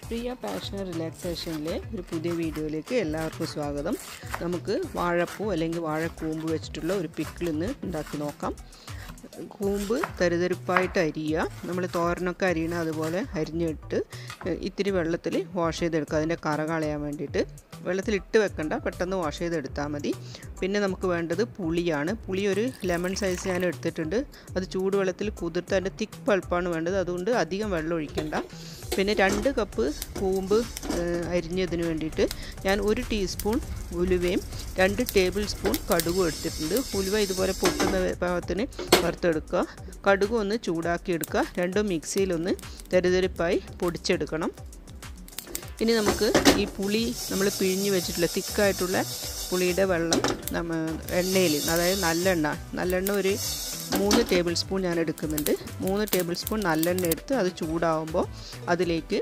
പ്രിയ passion റിലാക്സേഷനിലെ ഒരു പുതിയ വീഡിയോയിലേക്ക് എല്ലാവർക്കും സ്വാഗതം നമുക്ക് വാഴപ്പൂ അല്ലെങ്കിൽ വാഴക്കൂമ്പ് വെച്ചിട്ടുള്ള ഒരു പിക്കിൾ ഇന്ന് ഉണ്ടാക്കി നോക്കാം കൂമ്പ് തരുതരുപ്പായിട്ട് അരിയുക നമ്മൾ തോരനൊക്കെ അരിയണ അതുപോലെ അരിഞ്ഞിട്ട് ഇത്തിരി വെള്ളത്തിൽ വാഷ് ചെയ്തെടുക്കുക അതിൻ്റെ കറ കളയാൻ വേണ്ടിയിട്ട് വെള്ളത്തിൽ ഇട്ട് വെക്കണ്ട പെട്ടെന്ന് വാഷ് ചെയ്തെടുത്താൽ മതി പിന്നെ നമുക്ക് വേണ്ടത് പുളിയാണ് പുളി ഒരു ലെമൺ സൈസ് ഞാൻ എടുത്തിട്ടുണ്ട് അത് ചൂടുവെള്ളത്തിൽ കുതിർത്ത് അതിൻ്റെ തിക്ക് പൾപ്പാണ് വേണ്ടത് അതുകൊണ്ട് അധികം വെള്ളം ഒഴിക്കണ്ട പിന്നെ രണ്ട് കപ്പ് കൂമ്പ് അരിഞ്ഞതിന് വേണ്ടിയിട്ട് ഞാൻ ഒരു ടീസ്പൂൺ ഉലുവയും രണ്ട് ടേബിൾ സ്പൂൺ കടുകും എടുത്തിട്ടുണ്ട് ഉലുവ ഇതുപോലെ പൊട്ടുന്ന പാകത്തിന് വറുത്തെടുക്കുക കടുക് ഒന്ന് ചൂടാക്കി എടുക്കുക രണ്ടും മിക്സിയിലൊന്ന് തെരുതെരുപ്പായി പൊടിച്ചെടുക്കണം ഇനി നമുക്ക് ഈ പുളി നമ്മൾ പിഴിഞ്ഞ് വെച്ചിട്ടുള്ള തിക്കായിട്ടുള്ള പുളിയുടെ വെള്ളം നമ്മ എണ്ണയിൽ അതായത് നല്ലെണ്ണ നല്ലെണ്ണ ഒരു മൂന്ന് ടേബിൾ സ്പൂൺ ഞാൻ എടുക്കുന്നുണ്ട് മൂന്ന് ടേബിൾ സ്പൂൺ നല്ലെണ്ണ എടുത്ത് അത് ചൂടാവുമ്പോൾ അതിലേക്ക്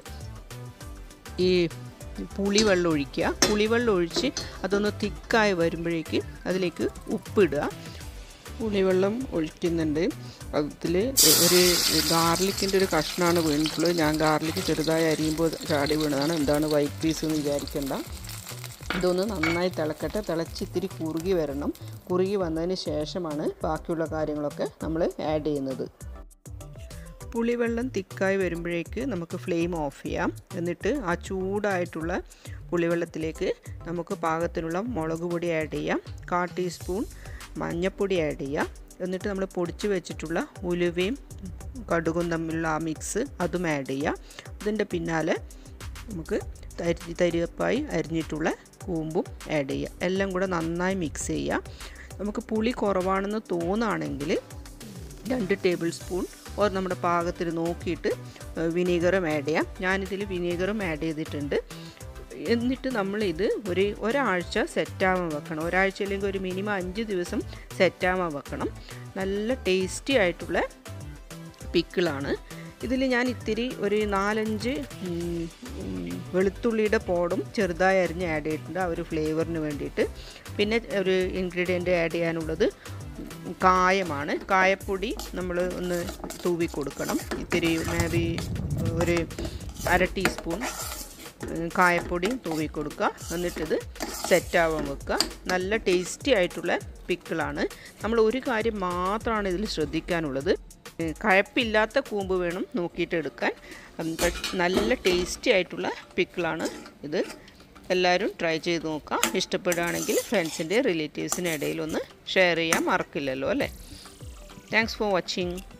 ഈ പുളിവെള്ളം ഒഴിക്കുക പുളിവെള്ളം ഒഴിച്ച് അതൊന്ന് തിക്കായി വരുമ്പോഴേക്ക് അതിലേക്ക് ഉപ്പിടുക പുളിവെള്ളം ഒഴിക്കുന്നുണ്ട് അതിൽ ഒരു ഗാർലിക്കിൻ്റെ ഒരു കഷ്ണമാണ് വീണിട്ടുള്ളത് ഞാൻ ഗാർലിക്ക് ചെറുതായി അരിയുമ്പോൾ ചാടി വീണതാണ് എന്താണ് വൈറ്റ് പീസ് എന്ന് വിചാരിക്കേണ്ട ഇതൊന്ന് നന്നായി തിളക്കട്ടെ തിളച്ച് ഇത്തിരി കുറുകി വരണം കുറുകി വന്നതിന് ശേഷമാണ് ബാക്കിയുള്ള കാര്യങ്ങളൊക്കെ നമ്മൾ ആഡ് ചെയ്യുന്നത് പുളിവെള്ളം തിക്കായി വരുമ്പോഴേക്ക് നമുക്ക് ഫ്ലെയിം ഓഫ് ചെയ്യാം എന്നിട്ട് ആ ചൂടായിട്ടുള്ള പുളിവെള്ളത്തിലേക്ക് നമുക്ക് പാകത്തിനുള്ള മുളക് പൊടി ആഡ് ചെയ്യാം കാ ടീസ്പൂൺ മഞ്ഞൾപ്പൊടി ആഡ് ചെയ്യാം എന്നിട്ട് നമ്മൾ പൊടിച്ച് വെച്ചിട്ടുള്ള ഉലുവയും കടുകും തമ്മിലുള്ള ആ മിക്സ് അതും ആഡ് ചെയ്യാം അതിൻ്റെ പിന്നാലെ നമുക്ക് തരി തരിയപ്പായി അരിഞ്ഞിട്ടുള്ള കൂമ്പും ആഡ് ചെയ്യുക എല്ലാം കൂടെ നന്നായി മിക്സ് ചെയ്യുക നമുക്ക് പുളി കുറവാണെന്ന് തോന്നുകയാണെങ്കിൽ രണ്ട് ടേബിൾ സ്പൂൺ ഓർ നമ്മുടെ പാകത്തിൽ നോക്കിയിട്ട് വിനീഗറും ആഡ് ചെയ്യാം ഞാനിതിൽ വിനീഗറും ആഡ് ചെയ്തിട്ടുണ്ട് എന്നിട്ട് നമ്മളിത് ഒരു ഒരാഴ്ച സെറ്റാവാൻ വെക്കണം ഒരാഴ്ച അല്ലെങ്കിൽ ഒരു മിനിമം അഞ്ച് ദിവസം സെറ്റാവാൻ വെക്കണം നല്ല ടേസ്റ്റി ആയിട്ടുള്ള പിക്കിളാണ് ഇതിൽ ഞാൻ ഇത്തിരി ഒരു നാലഞ്ച് വെളുത്തുള്ളിയുടെ പോടും ചെറുതായി അരിഞ്ഞ് ആഡ് ചെയ്തിട്ടുണ്ട് ആ ഒരു ഫ്ലേവറിന് വേണ്ടിയിട്ട് പിന്നെ ഒരു ഇൻഗ്രീഡിയൻറ്റ് ആഡ് ചെയ്യാനുള്ളത് കായമാണ് കായപ്പൊടി നമ്മൾ ഒന്ന് തൂവി കൊടുക്കണം ഇത്തിരി മേ ബി ഒരു അര ടീസ്പൂൺ കായപ്പൊടി തൂവി കൊടുക്കുക എന്നിട്ടിത് സെറ്റാവാൻ വെക്കുക നല്ല ടേസ്റ്റി ആയിട്ടുള്ള പിക്കിളാണ് നമ്മൾ ഒരു കാര്യം മാത്രമാണ് ഇതിൽ ശ്രദ്ധിക്കാനുള്ളത് കഴപ്പില്ലാത്ത കൂമ്പ് വേണം നോക്കിയിട്ട് എടുക്കാൻ നല്ല ടേസ്റ്റി ആയിട്ടുള്ള പിക്കിളാണ് ഇത് എല്ലാവരും ട്രൈ ചെയ്ത് നോക്കാം ഇഷ്ടപ്പെടുകയാണെങ്കിൽ ഫ്രണ്ട്സിൻ്റെ റിലേറ്റീവ്സിൻ്റെ ഇടയിൽ ഒന്ന് ഷെയർ ചെയ്യാൻ മറക്കില്ലല്ലോ അല്ലേ താങ്ക്സ് ഫോർ വാച്ചിങ്